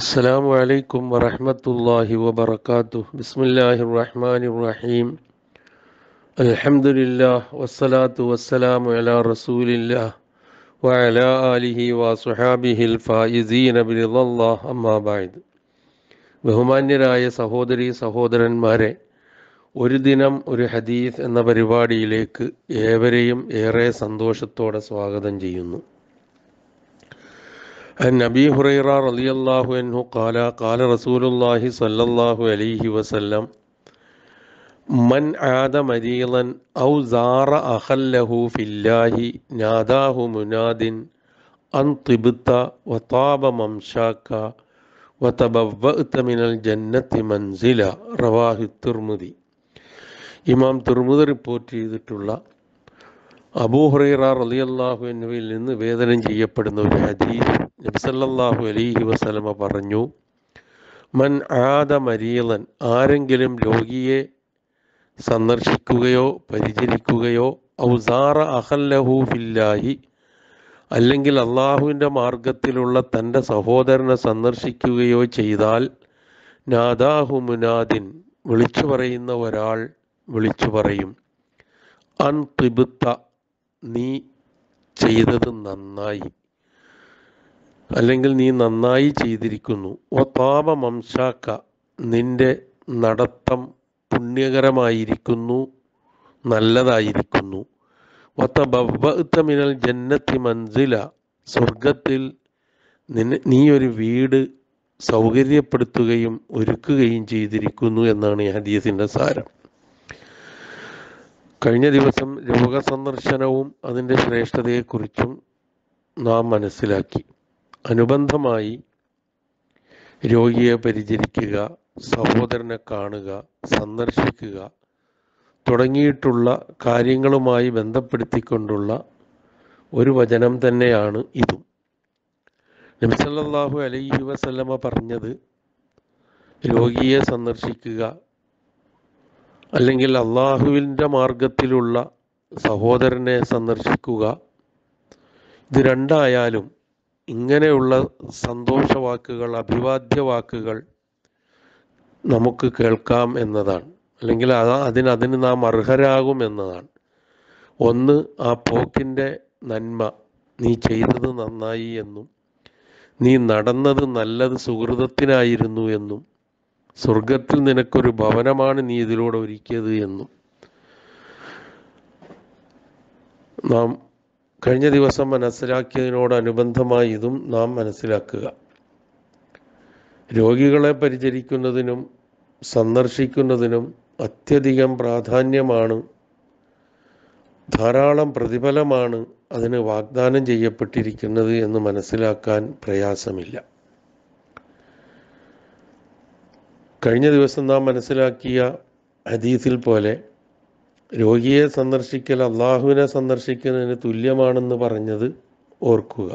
السلام عليكم ورحمة الله وبركاته بسم الله الرحمن الرحيم الحمد لله والصلاة والسلام على رسول الله وعلى آله وصحابه الفائزين برضا الله أما بعد ബഹുമാന്യരായ സഹോദരി സഹോദരന്മാരെ ഒരു ദിനം ഒരു ഹദീസ് എന്ന പരിപാടിയിലേക്ക് ഏവരെയും ഏറെ സന്തോഷത്തോടെ സ്വാഗതം ചെയ്യുന്നു عن أبي هريرة رضي الله عنه قال قال رسول الله صلى الله عليه وسلم من عاد مريضا أو زار أخا له في الله ناداه مناد أن طبت وطاب ممشاك وتبوأت من الجنة منزلا رواه الترمذي ഇമാം തുർമുദ് റിപ്പോർട്ട് ചെയ്തിട്ടുള്ള അബൂഹുറൈറ റളിയല്ലാഹു എന്നിവയിൽ നിന്ന് വേദനം ചെയ്യപ്പെടുന്ന ഒരു ഹദീസ് നബിസല്ലാഹു അലൈഹി വസലമ പറഞ്ഞു മൻ ആദ മരീലൻ ആരെങ്കിലും രോഗിയെ സന്ദർശിക്കുകയോ പരിചരിക്കുകയോ ഔസാറ അഹല്ലഹു ഫില്ലാഹി അല്ലെങ്കിൽ അള്ളാഹുവിൻ്റെ മാർഗത്തിലുള്ള തൻ്റെ സഹോദരനെ സന്ദർശിക്കുകയോ ചെയ്താൽ നാദാഹു മുനാദിൻ വിളിച്ചു പറയുന്ന ഒരാൾ വിളിച്ചു പറയും അൻ തിബുത്ത നീ ചെയ്തത് നന്നായി അല്ലെങ്കിൽ നീ നന്നായി ചെയ്തിരിക്കുന്നു ഒ താപ മംസാക്ക നിന്റെ നടത്തം പുണ്യകരമായിരിക്കുന്നു നല്ലതായിരിക്കുന്നു ഒത്ത ബവ്വത്ത മിനൽ ജന്നത്തി മൻസില സ്വർഗത്തിൽ നിന്നെ നീ ഒരു വീട് സൗകര്യപ്പെടുത്തുകയും ഒരുക്കുകയും ചെയ്തിരിക്കുന്നു എന്നാണ് ഈ ഹദീസിൻ്റെ സാരം കഴിഞ്ഞ ദിവസം രോഗസന്ദർശനവും അതിൻ്റെ ശ്രേഷ്ഠതയെക്കുറിച്ചും നാം മനസ്സിലാക്കി അനുബന്ധമായി രോഗിയെ പരിചരിക്കുക സഹോദരനെ കാണുക സന്ദർശിക്കുക തുടങ്ങിയിട്ടുള്ള കാര്യങ്ങളുമായി ബന്ധപ്പെടുത്തിക്കൊണ്ടുള്ള ഒരു വചനം തന്നെയാണ് ഇതും നബിസല്ലാഹു അലൈഹി വസല്ലമ പറഞ്ഞത് രോഗിയെ സന്ദർശിക്കുക അല്ലെങ്കിൽ അള്ളാഹുവിൻ്റെ മാർഗത്തിലുള്ള സഹോദരനെ സന്ദർശിക്കുക ഇത് രണ്ടായാലും ഇങ്ങനെയുള്ള സന്തോഷവാക്കുകൾ അഭിവാദ്യ വാക്കുകൾ നമുക്ക് കേൾക്കാം എന്നതാണ് അല്ലെങ്കിൽ അത് അതിന് അതിന് നാം അർഹരാകും എന്നതാണ് ഒന്ന് ആ പോക്കിൻ്റെ നന്മ നീ ചെയ്തത് നന്നായി എന്നും നീ നടന്നത് നല്ലത് സുഹൃതത്തിനായിരുന്നു എന്നും സ്വർഗത്തിൽ നിനക്കൊരു ഭവനമാണ് നീ ഇതിലൂടെ ഒരുക്കിയത് എന്നും നാം കഴിഞ്ഞ ദിവസം മനസ്സിലാക്കിയതിനോടനുബന്ധമായി ഇതും നാം മനസ്സിലാക്കുക രോഗികളെ പരിചരിക്കുന്നതിനും സന്ദർശിക്കുന്നതിനും അത്യധികം പ്രാധാന്യമാണ് ധാരാളം പ്രതിഫലമാണ് അതിന് വാഗ്ദാനം ചെയ്യപ്പെട്ടിരിക്കുന്നത് എന്ന് മനസ്സിലാക്കാൻ പ്രയാസമില്ല കഴിഞ്ഞ ദിവസം നാം മനസ്സിലാക്കിയ ഹദീസിൽ പോലെ രോഗിയെ സന്ദർശിക്കൽ അള്ളാഹുവിനെ സന്ദർശിക്കുന്നതിന് തുല്യമാണെന്ന് പറഞ്ഞത് ഓർക്കുക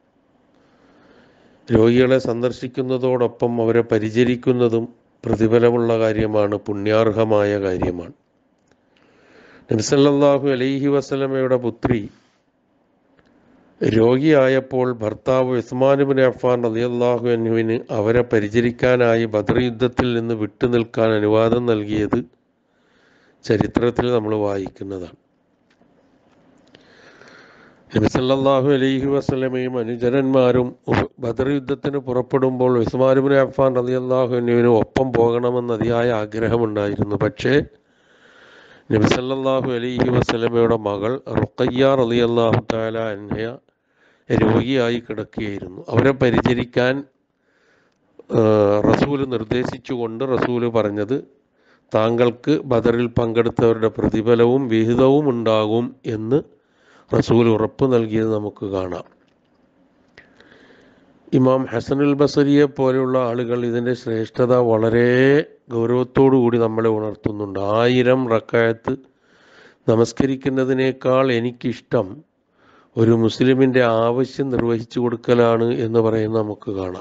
രോഗികളെ സന്ദർശിക്കുന്നതോടൊപ്പം അവരെ പരിചരിക്കുന്നതും പ്രതിഫലമുള്ള കാര്യമാണ് പുണ്യാർഹമായ കാര്യമാണ് നബിസല്ലാഹു അലൈഹി വസലമയുടെ പുത്രി രോഗിയായപ്പോൾ ഭർത്താവ് ഉസ്മാനുബിൻ അഫ്ഫാൻ റളിയല്ലാഹു അൻഹുവിന് അവരെ പരിചരിക്കാനായി ബദർ യുദ്ധത്തിൽ നിന്ന് വിട്ടുനിൽക്കാൻ അനുവാദം നൽകിയത് ചരിത്രത്തിൽ നമ്മൾ വായിക്കുന്നതാണ് നബിസല്ലാഹു അലൈഹി വസ്ലമയും അനുചരന്മാരും ബദർ യുദ്ധത്തിന് പുറപ്പെടുമ്പോൾ ഉസ്മാനുബിൻ അഫ്ഫാൻ റളിയല്ലാഹു അൻഹുവിന് ഒപ്പം പോകണമെന്ന് അതിയായ ആഗ്രഹമുണ്ടായിരുന്നു പക്ഷേ നബിസല്ലാഹു അലൈഹി വസ്ലമയുടെ മകൾ റുക്കയ്യ റളിയല്ലാഹു താല അൻഹയ രോഗിയായി കിടക്കുകയായിരുന്നു അവരെ പരിചരിക്കാൻ റസൂല് നിർദ്ദേശിച്ചുകൊണ്ട് റസൂല് പറഞ്ഞത് താങ്കൾക്ക് ബദറിൽ പങ്കെടുത്തവരുടെ പ്രതിഫലവും വിഹിതവും ഉണ്ടാകും എന്ന് റസൂൽ ഉറപ്പ് നൽകിയത് നമുക്ക് കാണാം ഇമാം ഹസനുൽ ബസരിയെ പോലെയുള്ള ആളുകൾ ഇതിൻ്റെ ശ്രേഷ്ഠത വളരെ ഗൗരവത്തോടു കൂടി നമ്മളെ ഉണർത്തുന്നുണ്ട് ആയിരം റക്കായത്ത് നമസ്കരിക്കുന്നതിനേക്കാൾ എനിക്കിഷ്ടം ഒരു മുസ്ലിമിൻ്റെ ആവശ്യം നിർവഹിച്ചു കൊടുക്കലാണ് എന്ന് പറയുന്നത് നമുക്ക് കാണാം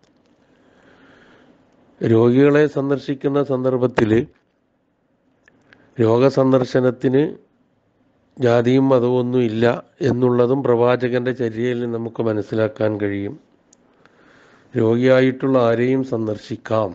രോഗികളെ സന്ദർശിക്കുന്ന സന്ദർഭത്തിൽ രോഗസന്ദർശനത്തിന് ജാതിയും മതവും ഒന്നും ഇല്ല എന്നുള്ളതും പ്രവാചകന്റെ ചര്യയിൽ നിന്ന് നമുക്ക് മനസ്സിലാക്കാൻ കഴിയും രോഗിയായിട്ടുള്ള ആരെയും സന്ദർശിക്കാം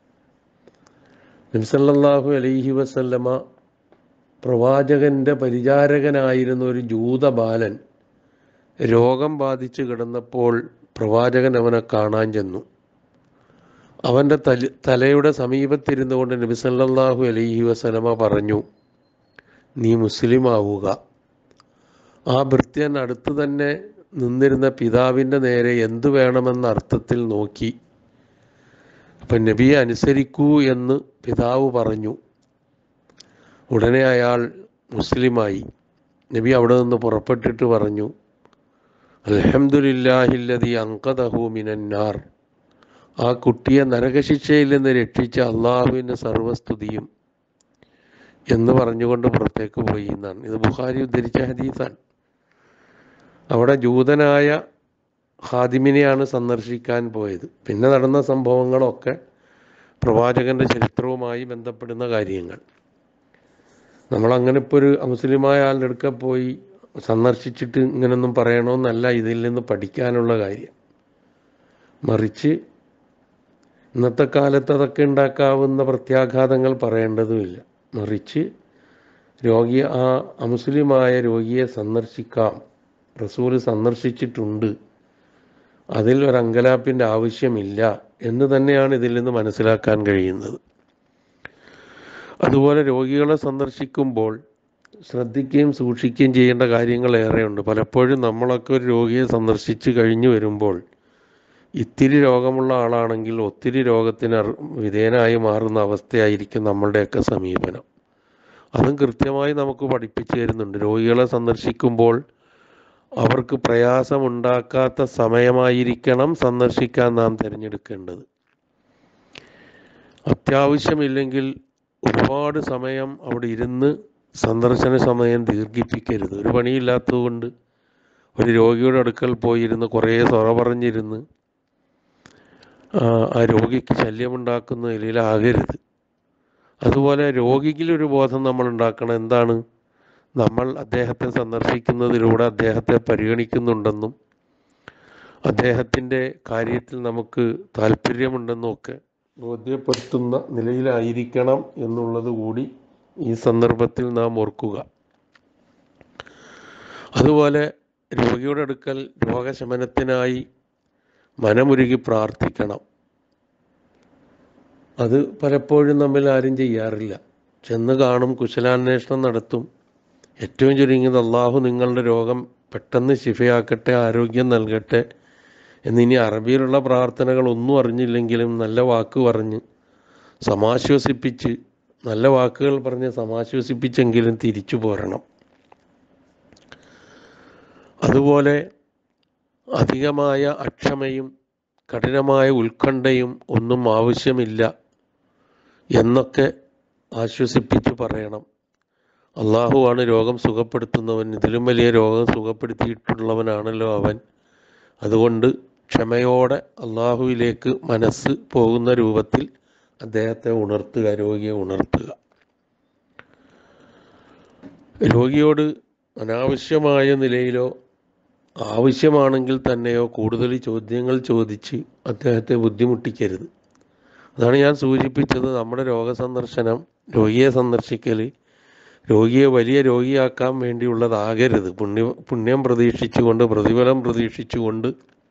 നബ്സല്ലാഹു അലൈഹി വസല്ലമ പ്രവാചകന്റെ പരിചാരകനായിരുന്ന ഒരു ജൂതബാലൻ രോഗം ബാധിച്ച് കിടന്നപ്പോൾ പ്രവാചകൻ അവനെ കാണാൻ ചെന്നു അവൻ്റെ തല തലയുടെ സമീപത്തിരുന്നു കൊണ്ട് നബി സല്ലല്ലാഹു അലൈഹി വസല്ലമ പറഞ്ഞു നീ മുസ്ലിം ആവുക ആ ഭൃത്യൻ അടുത്ത് തന്നെ നിന്നിരുന്ന പിതാവിൻ്റെ നേരെ എന്തു വേണമെന്ന അർത്ഥത്തിൽ നോക്കി അപ്പം നബിയെ അനുസരിക്കൂ എന്ന് പിതാവ് പറഞ്ഞു ഉടനെ അയാൾ മുസ്ലിമായി നബി അവിടെ നിന്ന് പുറപ്പെട്ടിട്ട് പറഞ്ഞു അൽഹംദുലില്ലാഹില്ലതി അങ്കദഹു മിനന്നാർ ആ കുട്ടിയെ നരകശിക്ഷയിൽ നിന്ന് രക്ഷിച്ച അള്ളാഹുവിൻ്റെ സർവസ്തുതിയും എന്ന് പറഞ്ഞുകൊണ്ട് പുറത്തേക്ക് പോയി എന്നാണ് ഇത് ബുഖാരി ഉദ്ധരിച്ച ഹദീസാണ് അവിടെ ജൂതനായ ഹാദിമിനെയാണ് സന്ദർശിക്കാൻ പോയത് പിന്നെ നടന്ന സംഭവങ്ങളൊക്കെ പ്രവാചകന്റെ ചരിത്രവുമായി ബന്ധപ്പെടുന്ന കാര്യങ്ങൾ നമ്മളങ്ങനെ ഇപ്പോൾ ഒരു മുസ്ലിമായ ആളുടെ അടുക്ക പോയി സന്ദർശിച്ചിട്ട് ഇങ്ങനൊന്നും പറയണമെന്നല്ല ഇതിൽ നിന്ന് പഠിക്കാനുള്ള കാര്യം മറിച്ച് ഇന്നത്തെ കാലത്ത് അതൊക്കെ ഉണ്ടാക്കാവുന്ന പ്രത്യാഘാതങ്ങൾ പറയേണ്ടതുമില്ല മറിച്ച് രോഗി ആ അമുസ്ലിമായ രോഗിയെ സന്ദർശിക്കാം റസൂൽ സന്ദർശിച്ചിട്ടുണ്ട് അതിൽ ഒരു അങ്കലാപ്പിൻ്റെ ആവശ്യമില്ല എന്ന് തന്നെയാണ് ഇതിൽ നിന്ന് മനസ്സിലാക്കാൻ കഴിയുന്നത് അതുപോലെ രോഗികളെ സന്ദർശിക്കുമ്പോൾ ശ്രദ്ധിക്കുകയും സൂക്ഷിക്കുകയും ചെയ്യേണ്ട കാര്യങ്ങൾ ഏറെയുണ്ട് പലപ്പോഴും നമ്മളൊക്കെ ഒരു രോഗിയെ സന്ദർശിച്ച് കഴിഞ്ഞു വരുമ്പോൾ ഇത്തിരി രോഗമുള്ള ആളാണെങ്കിൽ ഒത്തിരി രോഗത്തിന് അർ- വിധേയനായി മാറുന്ന അവസ്ഥയായിരിക്കും നമ്മളുടെയൊക്കെ സമീപനം അതും കൃത്യമായി നമുക്ക് പഠിപ്പിച്ചു തരുന്നുണ്ട് രോഗികളെ സന്ദർശിക്കുമ്പോൾ അവർക്ക് പ്രയാസമുണ്ടാക്കാത്ത സമയമായിരിക്കണം സന്ദർശിക്കാൻ നാം തിരഞ്ഞെടുക്കേണ്ടത് അത്യാവശ്യമില്ലെങ്കിൽ ഒരുപാട് സമയം അവിടെ ഇരുന്ന് സന്ദർശന സമയം ദീർഘിപ്പിക്കരുത് ഒരു പണിയില്ലാത്തതുകൊണ്ട് ഒരു രോഗിയുടെ അടുക്കൽ പോയിരുന്ന് കുറേ സൊറ പറഞ്ഞിരുന്ന് ആ, ആ രോഗിക്ക് ശല്യമുണ്ടാക്കുന്ന നിലയിലാകരുത് അതുപോലെ രോഗിക്കിലൊരു ബോധം നമ്മൾ ഉണ്ടാക്കണം എന്താണ് നമ്മൾ അദ്ദേഹത്തെ സന്ദർശിക്കുന്നതിലൂടെ അദ്ദേഹത്തെ പരിഗണിക്കുന്നുണ്ടെന്നും അദ്ദേഹത്തിൻ്റെ കാര്യത്തിൽ നമുക്ക് താല്പര്യമുണ്ടെന്നും ഒക്കെ ബോധ്യപ്പെടുത്തുന്ന നിലയിലായിരിക്കണം എന്നുള്ളത് കൂടി ഈ സന്ദർഭത്തിൽ നാം ഓർക്കുക അതുപോലെ രോഗിയുടെ അടുക്കൽ രോഗശമനത്തിനായി മനമുരുകി പ്രാർത്ഥിക്കണം അത് പലപ്പോഴും നമ്മൾ ആരും ചെയ്യാറില്ല ചെന്ന് കാണും കുശലാന്വേഷണം നടത്തും ഏറ്റവും ചുരുങ്ങിയത് അള്ളാഹു നിങ്ങളുടെ രോഗം പെട്ടെന്ന് ശിഫയാക്കട്ടെ ആരോഗ്യം നൽകട്ടെ എന്നിനി അറബിയിലുള്ള പ്രാർത്ഥനകൾ ഒന്നും അറിഞ്ഞില്ലെങ്കിലും നല്ല വാക്ക് പറഞ്ഞ് സമാശ്വസിപ്പിച്ച് നല്ല വാക്കുകൾ പറഞ്ഞ് സമാശ്വസിപ്പിച്ചെങ്കിലും തിരിച്ചു പോരണം അതുപോലെ അധികമായ അക്ഷമയും കഠിനമായ ഉത്കണ്ഠയും ഒന്നും ആവശ്യമില്ല എന്നൊക്കെ ആശ്വസിപ്പിച്ച് പറയണം അള്ളാഹുവാണ് രോഗം സുഖപ്പെടുത്തുന്നവൻ ഇതിലും വലിയ രോഗം സുഖപ്പെടുത്തിയിട്ടുള്ളവനാണല്ലോ അവൻ അതുകൊണ്ട് ക്ഷമയോടെ അള്ളാഹുവിലേക്ക് മനസ്സ് പോകുന്ന രൂപത്തിൽ അദ്ദേഹത്തെ ഉണർത്തുക രോഗിയെ ഉണർത്തുക രോഗിയോട് അനാവശ്യമായ നിലയിലോ ആവശ്യമാണെങ്കിൽ തന്നെയോ കൂടുതൽ ചോദ്യങ്ങൾ ചോദിച്ച് അദ്ദേഹത്തെ ബുദ്ധിമുട്ടിക്കരുത് അതാണ് ഞാൻ സൂചിപ്പിച്ചത് നമ്മുടെ രോഗസന്ദർശനം രോഗിയെ സന്ദർശിക്കൽ രോഗിയെ വലിയ രോഗിയാക്കാൻ വേണ്ടിയുള്ളതാകരുത് പുണ്യ പുണ്യം പ്രതീക്ഷിച്ചുകൊണ്ട് പ്രതിഫലം പ്രതീക്ഷിച്ചുകൊണ്ട്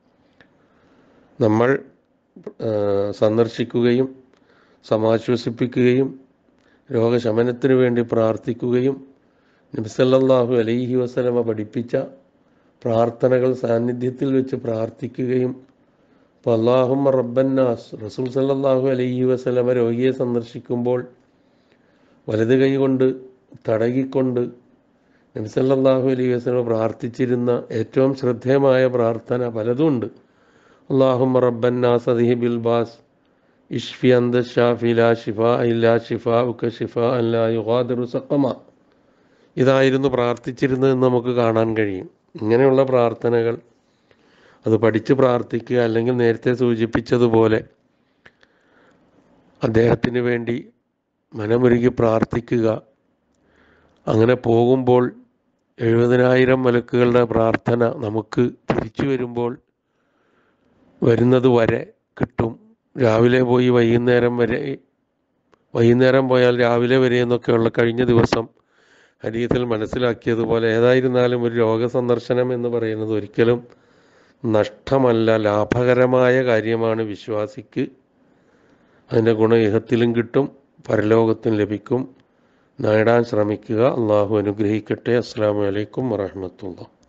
നമ്മൾ ആ, സന്ദർശിക്കുകയും സമാശ്വസിപ്പിക്കുകയും രോഗശമനത്തിന് വേണ്ടി പ്രാർത്ഥിക്കുകയും നബിസല്ലാഹു അലൈഹി വസലമ പഠിപ്പിച്ച പ്രാർത്ഥനകൾ സാന്നിധ്യത്തിൽ വെച്ച് പ്രാർത്ഥിക്കുകയും അപ്പോൾ അള്ളാഹും റബ്ബന്നാസ് റസൂൽ സല്ലല്ലാഹു അലൈഹി വസലമ രോഗിയെ സന്ദർശിക്കുമ്പോൾ വലത് കൈ കൊണ്ട് തടകിക്കൊണ്ട് നബി സല്ലല്ലാഹു അലൈഹി വസല്ലമ പ്രാർത്ഥിച്ചിരുന്ന ഏറ്റവും ശ്രദ്ധേയമായ പ്രാർത്ഥന പലതുമുണ്ട് അള്ളാഹും റബ്ബന്നാസ് അദിഹിബിൽ ബാസ് ഇഷ്ഫി അന്ത ഷാഫി ലാ ഷിഫ ഇല്ലാ ഷിഫ ഉക്ക ഷിഫ അല്ലാ യുഗാദിറു സഖമ ഇതായിരുന്നു പ്രാർത്ഥിച്ചിരുന്നതെന്ന് നമുക്ക് കാണാൻ കഴിയും ഇങ്ങനെയുള്ള പ്രാർത്ഥനകൾ അത് പഠിച്ച് പ്രാർത്ഥിക്കുക അല്ലെങ്കിൽ നേരത്തെ സൂചിപ്പിച്ചതുപോലെ അദ്ദേഹത്തിന് വേണ്ടി മനമുരുകി പ്രാർത്ഥിക്കുക അങ്ങനെ പോകുമ്പോൾ എഴുപതിനായിരം മലക്കുകളുടെ പ്രാർത്ഥന നമുക്ക് തിരിച്ചു വരുമ്പോൾ വരുന്നത് വരെ കിട്ടും രാവിലെ പോയി വൈകുന്നേരം വരെ വൈകുന്നേരം പോയാൽ രാവിലെ വരെ എന്നൊക്കെയുള്ള കഴിഞ്ഞ ദിവസം ഹരീതിൽ മനസ്സിലാക്കിയതുപോലെ ഏതായിരുന്നാലും ഒരു രോഗസന്ദർശനം എന്ന് പറയുന്നത് ഒരിക്കലും നഷ്ടമല്ല ലാഭകരമായ കാര്യമാണ് വിശ്വാസിക്ക് അതിൻ്റെ ഗുണം ഇഹത്തിലും കിട്ടും പരലോകത്തും ലഭിക്കും നേടാൻ ശ്രമിക്കുക അള്ളാഹു അനുഗ്രഹിക്കട്ടെ അസ്സാം വലൈക്കും വറഹമത്തുള്ള